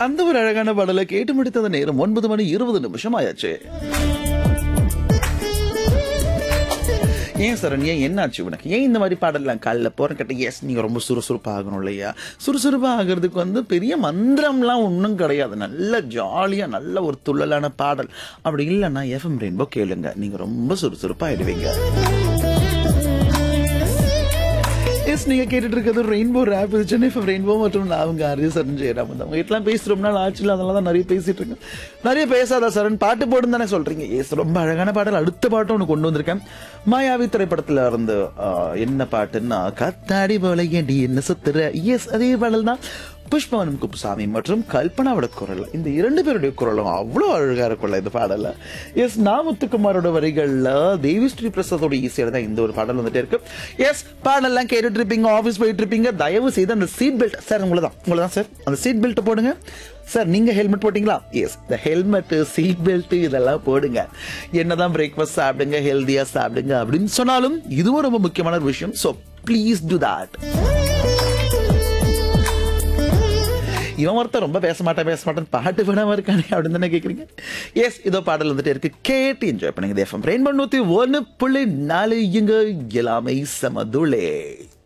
அந்த ஒரு அழகான பாடலை கேட்டு முடித்தது நேரம் ஒன்பது மணி இருபது நிமிஷம் ஆயாச்சு ஏன் சரண் ஏன் என்னாச்சு உனக்கு ஏன் இந்த மாதிரி பாடலாம் காலைல போற கட்ட எஸ் நீங்க ரொம்ப சுறுசுறுப்பாக ஆகணும் இல்லையா சுறுசுறுப்பாக ஆகிறதுக்கு வந்து பெரிய மந்திரம்லாம் ஒன்றும் கிடையாது நல்ல ஜாலியா நல்ல ஒரு துள்ளலான பாடல் அப்படி இல்லைன்னா எஃப்எம் ரெயின்போ கேளுங்க நீங்க ரொம்ப சுறுசுறுப்பாயிடுவீங்க எஸ் நீங்க கேட்டுட்டு இருக்கிறது ரெயின்போ ரேப் இது சென்னை எஃப்எம் ரெயின்போ மற்றும் நான் அவங்க அரிய சரண் ஜெயராம் அவங்க வீட்டுலாம் பேசி ரொம்ப நாள் ஆச்சுல அதனால தான் நிறைய பேசிட்டு இருக்கேன் நிறைய பேசாத சரண் பாட்டு போடுன்னு தானே சொல்றீங்க எஸ் ரொம்ப அழகான பாடல் அடுத்த பாட்டும் ஒன்று கொண்டு வந்திருக்கேன் மாயாவி திரைப்படத்துல இருந்து ஆஹ், என்ன பாட்டுன்னா கத்தாடி போல ஏண்டி என்ன சுத்துற எஸ் அதே பாடல் தான் புஷ்பவனம் குப்புசாமி மற்றும் கல்பனாவோட குரல் இந்த இரண்டு பேருடைய குரலும் அவ்வளோ அழகா இருக்கும்ல இந்த பாடல்ல எஸ் நாமுத்துக்குமாரோட வரிகள்ல தேவி ஸ்ரீ பிரசாதோட ஈஸியாக தான் இந்த ஒரு பாடல் வந்துட்டே இருக்கு எஸ் பாடல்லாம் கேட்டுட்டு இருப்பீங்க ஆஃபீஸ் போயிட்டு இருப்பீங்க தயவு செய்து அந்த சீட் பெல்ட் சார் உங்களை தான் உங்களை தான் சார் அந்த சீட் பெல்ட் போடுங்க சார் நீங்க ஹெல்மெட் போட்டீங்களா எஸ் இந்த ஹெல்மெட் சீட் பெல்ட் இதெல்லாம் போடுங்க என்னதான் பிரேக்ஃபாஸ்ட் சாப்பிடுங்க ஹெல்தியா சாப்பிடுங்க அப்படின்னு சொன்னாலும் இதுவும் ரொம்ப முக்கியமான ஒரு விஷயம் ஸோ ப்ளீஸ் டு தட் இவன் ஒருத்தர் ரொம்ப பேச மாட்டேன் பேச மாட்டேன் பாட்டு விடாம இருக்கானே அப்படின்னு தானே கேக்குறீங்க எஸ் இதோ பாடல் வந்துட்டு இருக்கு கேட்டு என்ஜாய் பண்ணுங்க எஃப்எம் ரெயின் பண்ணூத்தி ஒன்னு புள்ளி நாலு இங்க எல்லாமே சமதுளே